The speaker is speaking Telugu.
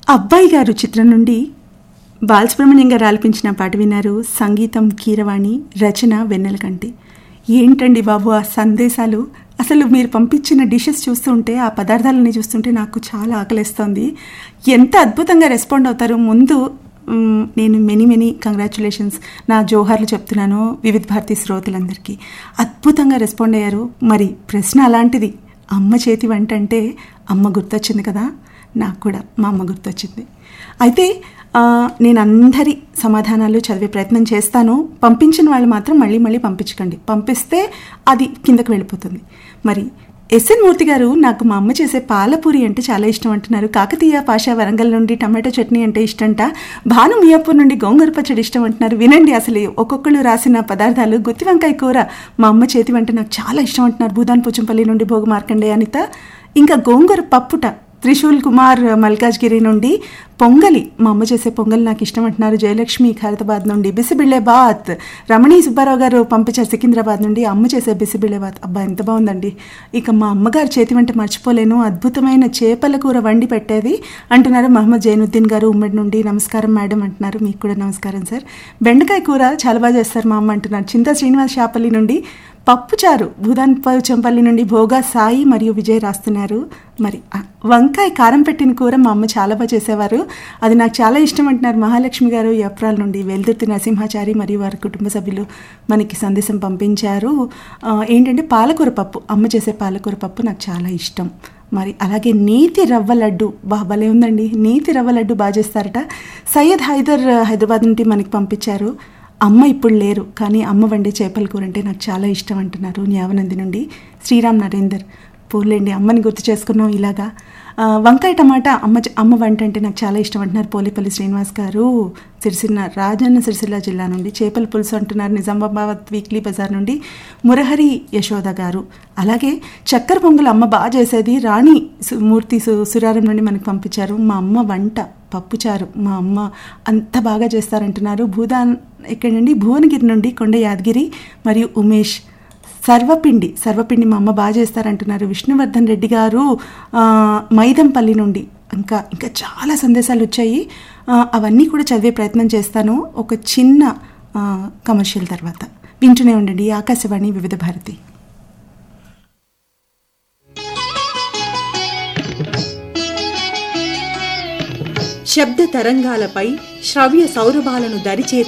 అబ్బాయి గారు చిత్రం నుండి బాలసుబ్రహ్మణ్యం గారు ఆలపించిన పాట విన్నారు సంగీతం కీరవాణి రచన వెన్నెలకంటి ఏంటండి బాబు ఆ సందేశాలు అసలు మీరు పంపించిన డిషెస్ చూస్తుంటే ఆ పదార్థాలని చూస్తుంటే నాకు చాలా ఆకలిస్తోంది ఎంత అద్భుతంగా రెస్పాండ్ అవుతారు ముందు మ్, నేను మెనీ మెనీ కంగ్రాచులేషన్స్ నా జోహార్లు చెప్తున్నాను వివిధ భారతి శ్రోతలందరికీ అద్భుతంగా రెస్పాండ్ అయ్యారు మరి ప్రశ్న అలాంటిది అమ్మ చేతి వంట అంటే అమ్మ గుర్తొచ్చింది కదా నాకు కూడా మా అమ్మ గుర్తొచ్చింది అయితే ఆ, నేను అందరి సమాధానాలు చదివే ప్రయత్నం చేస్తాను పంపించిన వాళ్ళు మాత్రం మళ్ళీ మళ్ళీ పంపించకండి పంపిస్తే అది కిందకు వెళ్ళిపోతుంది మరి ఎస్ఎన్ మూర్తి గారు నాకు మా అమ్మ చేసే పాలపూరి అంటే చాలా ఇష్టం అంటున్నారు కాకతీయ పాషా వరంగల్ నుండి టమాటో చట్నీ అంటే ఇష్టంట భాను మియాపూర్ నుండి గోంగూర పచ్చడి ఇష్టం అంటున్నారు వినండి అసలు ఒక్కొక్కళ్ళు రాసిన పదార్థాలు గుత్తి వంకాయ కూర మా అమ్మ చేతి వంట నాకు చాలా ఇష్టం అంటున్నారు భూదాన్ పోచంపల్లి నుండి భోగ మార్కండే అనిత ఇంకా గోంగూర పప్పుట త్రిశూల్ కుమార్ మల్కాజ్గిరి నుండి పొంగలి మా అమ్మ చేసే పొంగలి నాకు ఇష్టం అంటున్నారు జయలక్ష్మి ఖైరతాబాద్ నుండి బిసిబిళ్ళే బాత్ రమణి సుబ్బారావు గారు పంపించారు సికింద్రాబాద్ నుండి అమ్మ చేసే బిసిబిళ్ళే బాత్ అబ్బా ఎంత బాగుందండి ఇక మా అమ్మగారు చేతి వంట మర్చిపోలేను అద్భుతమైన చేపల కూర వండి పెట్టేది అంటున్నారు మహమ్మద్ జైనుద్దీన్ గారు ఉమ్మడి నుండి నమస్కారం మేడం అంటున్నారు మీకు కూడా నమస్కారం సార్ బెండకాయ కూర చాలా బాగా చేస్తారు మా అమ్మ అంటున్నారు చింత శ్రీనివాస్ షాపల్లి నుండి పప్పుచారు భూదాన్ చెంపల్లి నుండి భోగా సాయి మరియు విజయ్ రాస్తున్నారు మరి ఆ, వంకాయ కారం పెట్టిన కూర మా అమ్మ చాలా బాగా చేసేవారు అది నాకు చాలా ఇష్టం అంటున్నారు మహాలక్ష్మి గారు యప్రాల నుండి వెల్దుర్తి నరసింహాచారి మరియు వారి కుటుంబ సభ్యులు మనకి సందేశం పంపించారు ఆ, ఏంటంటే పాలకూర పప్పు అమ్మ చేసే పాలకూర పప్పు నాకు చాలా ఇష్టం మరి అలాగే నేతి రవ్వ లడ్డు బా భలే ఉందండి నేతి రవ్వ లడ్డు బాగా చేస్తారట సయ్యద్ హైదర్ హైదరాబాద్ నుండి మనకి పంపించారు అమ్మ ఇప్పుడు లేరు కానీ అమ్మ వండే చేపల కూర అంటే నాకు చాలా ఇష్టం అంటున్నారు న్యావనంది నుండి శ్రీరామ్ నరేందర్ పోలేండి అమ్మని గుర్తు చేసుకున్నాం ఇలాగా ఆ, వంకాయ టమాటా అమ్మ చ- అమ్మ వంట అంటే నాకు చాలా ఇష్టం అంటున్నారు పోలేపల్లి శ్రీనివాస్ గారు సిరిసిల్ల రాజన్న సిరిసిల్ల జిల్లా నుండి చేపల పులుసు అంటున్నారు నిజామాబాద్ వీక్లీ బజార్ నుండి మురహరి యశోద గారు అలాగే చక్కెర పొంగల్ అమ్మ బాగా చేసేది రాణి సు- మూర్తి సు- సురారం నుండి మనకు పంపించారు మా అమ్మ వంట పప్పుచారు మా అమ్మ అంత బాగా చేస్తారంటున్నారు భూదాన్ ఇక్కడ నుండి భువనగిరి నుండి కొండ యాదగిరి మరియు ఉమేష్ సర్వపిండి సర్వపిండి మా అమ్మ బాగా చేస్తారంటున్నారు విష్ణువర్ధన్ రెడ్డి గారు ఆ, మైదంపల్లి నుండి ఇంకా ఇంకా చాలా సందేశాలు వచ్చాయి ఆ, అవన్నీ కూడా చదివే ప్రయత్నం చేస్తాను ఒక చిన్న ఆ, కమర్షియల్ తర్వాత వింటూనే ఉండండి ఆకాశవాణి వివిధ భారతి శబ్ద తరంగాలపై శ్రవ్య సౌరభాలను దరిచే